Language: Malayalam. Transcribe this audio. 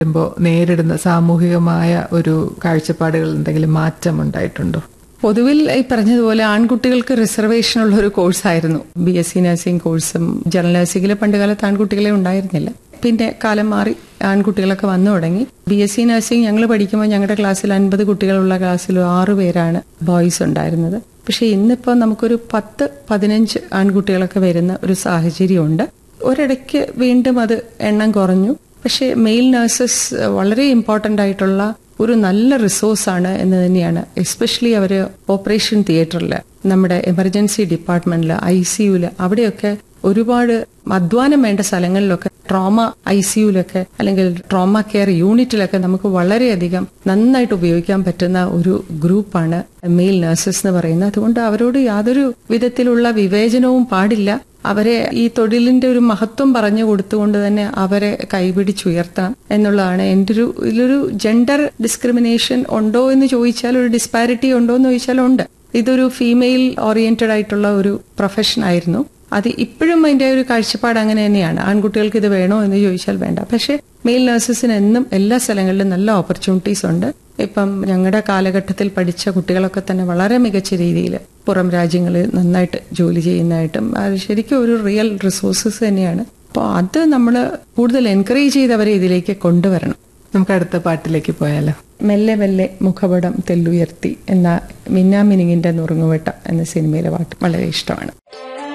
വരുമ്പോൾ നേരിടുന്ന സാമൂഹികമായ ഒരു കാഴ്ചപ്പാടുകൾ എന്തെങ്കിലും മാറ്റം ഉണ്ടായിട്ടുണ്ടോ പൊതുവിൽ ഈ പറഞ്ഞതുപോലെ ആൺകുട്ടികൾക്ക് റിസർവേഷൻ ഉള്ള ഒരു കോഴ്സായിരുന്നു ബി എസ് സി നഴ്സിംഗ് കോഴ്സും ജനറൽ നഴ്സിംഗിലെ പണ്ടുകാലത്ത് ആൺകുട്ടികളെ ഉണ്ടായിരുന്നില്ല പിന്നെ കാലം മാറി ആൺകുട്ടികളൊക്കെ വന്നു തുടങ്ങി ബി എസ് സി നഴ്സിംഗ് ഞങ്ങൾ പഠിക്കുമ്പോൾ ഞങ്ങളുടെ ക്ലാസ്സിൽ അൻപത് കുട്ടികളുള്ള ക്ലാസ്സിൽ ആറു പേരാണ് ബോയ്സ് ഉണ്ടായിരുന്നത് പക്ഷെ ഇന്നിപ്പോൾ നമുക്കൊരു പത്ത് പതിനഞ്ച് ആൺകുട്ടികളൊക്കെ വരുന്ന ഒരു സാഹചര്യമുണ്ട് ഒരിടയ്ക്ക് വീണ്ടും അത് എണ്ണം കുറഞ്ഞു പക്ഷേ മെയിൽ നഴ്സസ് വളരെ ഇമ്പോർട്ടൻ്റ് ആയിട്ടുള്ള ഒരു നല്ല റിസോഴ്സാണ് എന്ന് തന്നെയാണ് എസ്പെഷ്യലി അവർ ഓപ്പറേഷൻ തിയേറ്ററിൽ നമ്മുടെ എമർജൻസി ഡിപ്പാർട്ട്മെന്റിൽ ഐ സിയുല് അവിടെയൊക്കെ ഒരുപാട് അധ്വാനം വേണ്ട സ്ഥലങ്ങളിലൊക്കെ ട്രോമ ഐ സിയുലൊക്കെ അല്ലെങ്കിൽ ട്രോമ കെയർ യൂണിറ്റിലൊക്കെ നമുക്ക് വളരെയധികം നന്നായിട്ട് ഉപയോഗിക്കാൻ പറ്റുന്ന ഒരു ഗ്രൂപ്പാണ് മെയിൽ നഴ്സസ് എന്ന് പറയുന്നത് അതുകൊണ്ട് അവരോട് യാതൊരു വിധത്തിലുള്ള വിവേചനവും പാടില്ല അവരെ ഈ തൊഴിലിന്റെ ഒരു മഹത്വം പറഞ്ഞു കൊടുത്തുകൊണ്ട് തന്നെ അവരെ കൈപിടിച്ചുയർത്താം എന്നുള്ളതാണ് എൻ്റെ ഒരു ഇതിലൊരു ജെൻഡർ ഡിസ്ക്രിമിനേഷൻ ഉണ്ടോ എന്ന് ചോദിച്ചാൽ ഒരു ഡിസ്പാരിറ്റി ഉണ്ടോ എന്ന് ചോദിച്ചാൽ ഉണ്ട് ഇതൊരു ഫീമെയിൽ ഓറിയന്റഡ് ആയിട്ടുള്ള ഒരു പ്രൊഫഷൻ ആയിരുന്നു അത് ഇപ്പോഴും അതിന്റെ ഒരു കാഴ്ചപ്പാട് അങ്ങനെ തന്നെയാണ് ആൺകുട്ടികൾക്ക് ഇത് വേണോ എന്ന് ചോദിച്ചാൽ വേണ്ട പക്ഷേ മെയിൽ നഴ്സസിന് എന്നും എല്ലാ സ്ഥലങ്ങളിലും നല്ല ഓപ്പർച്യൂണിറ്റീസ് ഉണ്ട് ഇപ്പം ഞങ്ങളുടെ കാലഘട്ടത്തിൽ പഠിച്ച കുട്ടികളൊക്കെ തന്നെ വളരെ മികച്ച രീതിയിൽ പുറം രാജ്യങ്ങളിൽ നന്നായിട്ട് ജോലി ചെയ്യുന്നതായിട്ടും അത് ശരിക്കും ഒരു റിയൽ റിസോഴ്സസ് തന്നെയാണ് അപ്പോൾ അത് നമ്മൾ കൂടുതൽ എൻകറേജ് ചെയ്ത് അവരെ ഇതിലേക്ക് കൊണ്ടുവരണം നമുക്ക് അടുത്ത പാട്ടിലേക്ക് പോയാലോ മെല്ലെ മെല്ലെ മുഖപടം തെല്ലുയർത്തി എന്ന മിന്നാമിനിങ്ങിന്റെ നുറുങ്ങുവെട്ടം എന്ന സിനിമയിലെ പാട്ട് വളരെ ഇഷ്ടമാണ്